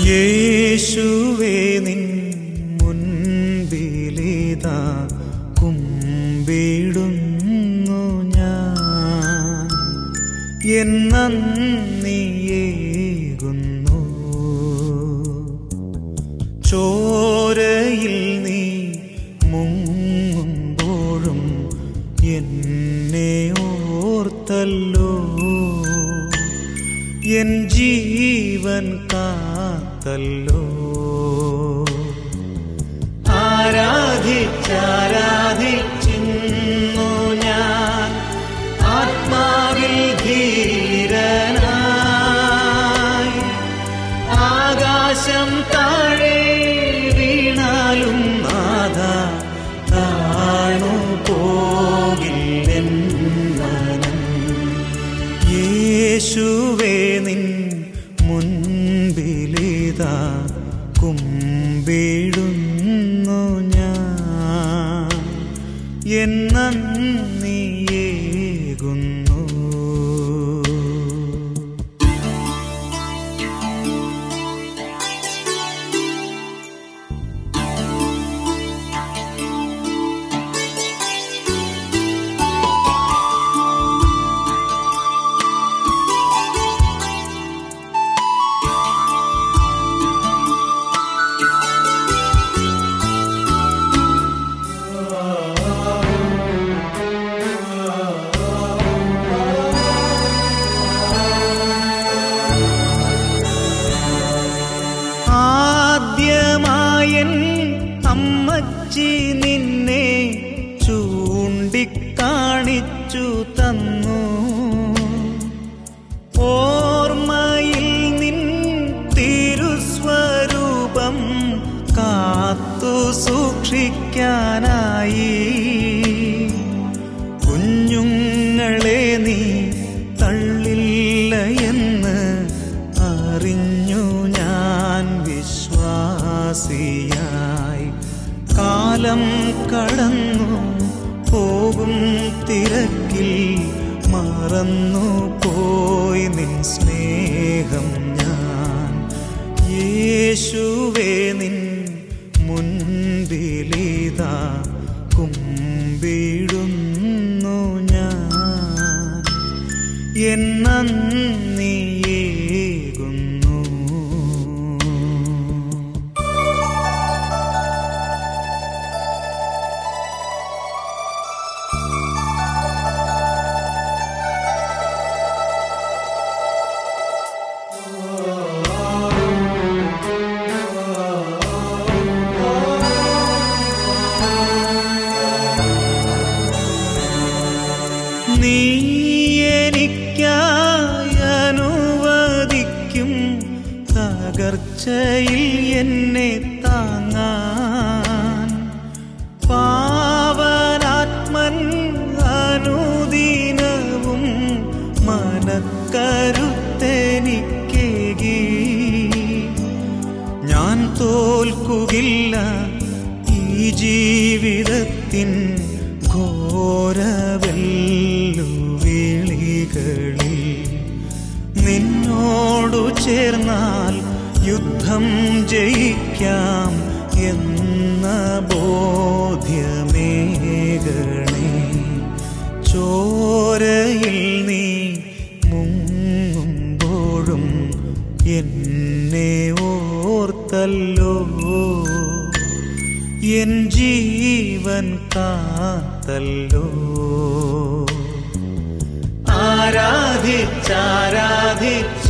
യേശുവേ നിൻ മുൻപിലിതാ കുമ്പിടുന്നു ഞാൻ എന്നീയേകുന്നു ചോരയിൽ നീ മുങ്ങുമ്പോഴും എന്നെ ഓർത്തല്ലോ എൻ ജീവൻ കാത്തല്ലോ ആരാധിച്ചാരാധിച്ചിന്നു ഞാൻ ആത്മാവിൽ ധീരനായി ആകാശം താഴെ വീണാലും നാഥ താണു പോകില്ലെൻ മനം യേശുവേ നിൻ മുൻപിലിതാ കുമ്പിടുന്നു ഞാൻ എന്നീയേകുന്നു ആദ്യമായൻ അമ്മച്ചി നിന്നെ ചൂണ്ടിക്കാണിച്ചു തന്നു ഓർമ്മയിൽ നിൻ തിരുസ്വരൂപം കാത്തു സൂക്ഷിക്കാനായി കുഞ്ഞുങ്ങളെ നീ തള്ളില്ല എന്ന് അറിഞ്ഞു ഞാൻ വിശ്വാസിയായി കാലം കടന്നു പോകും തിരക്കിൽ മറന്നു പോയി നിൻ സ്നേഹം ഞാൻ യേശുവേ നിൻ മുൻപിലിതാ കുമ്പിടുന്നു ഞാൻ എന്നീയേകുന്നു നീ എനിക്കായി അനുവദിക്കും തകർച്ചയിൽ എന്നെ താങ്ങാൻ പാവനാത്മൻ അനുദിനവും മനക്കരുത്തെനിക്കേകി ഞാൻ തോൽക്കുകില്ല ഈ ജീവിതത്തിൻ ഘോരവെല്ലുവിളികളിൽ നിന്നോടു ചേർന്നാൽ യുദ്ധം ജയിക്കാം എന്ന ബോധ്യമേകണേ ചോരയിൽ നീ മുങ്ങുമ്പോഴും എന്നെ ഓർത്തല്ലോ എൻ ജീവൻ കാത്തല്ലോ ആരാധിച്ചാരാധിച്ച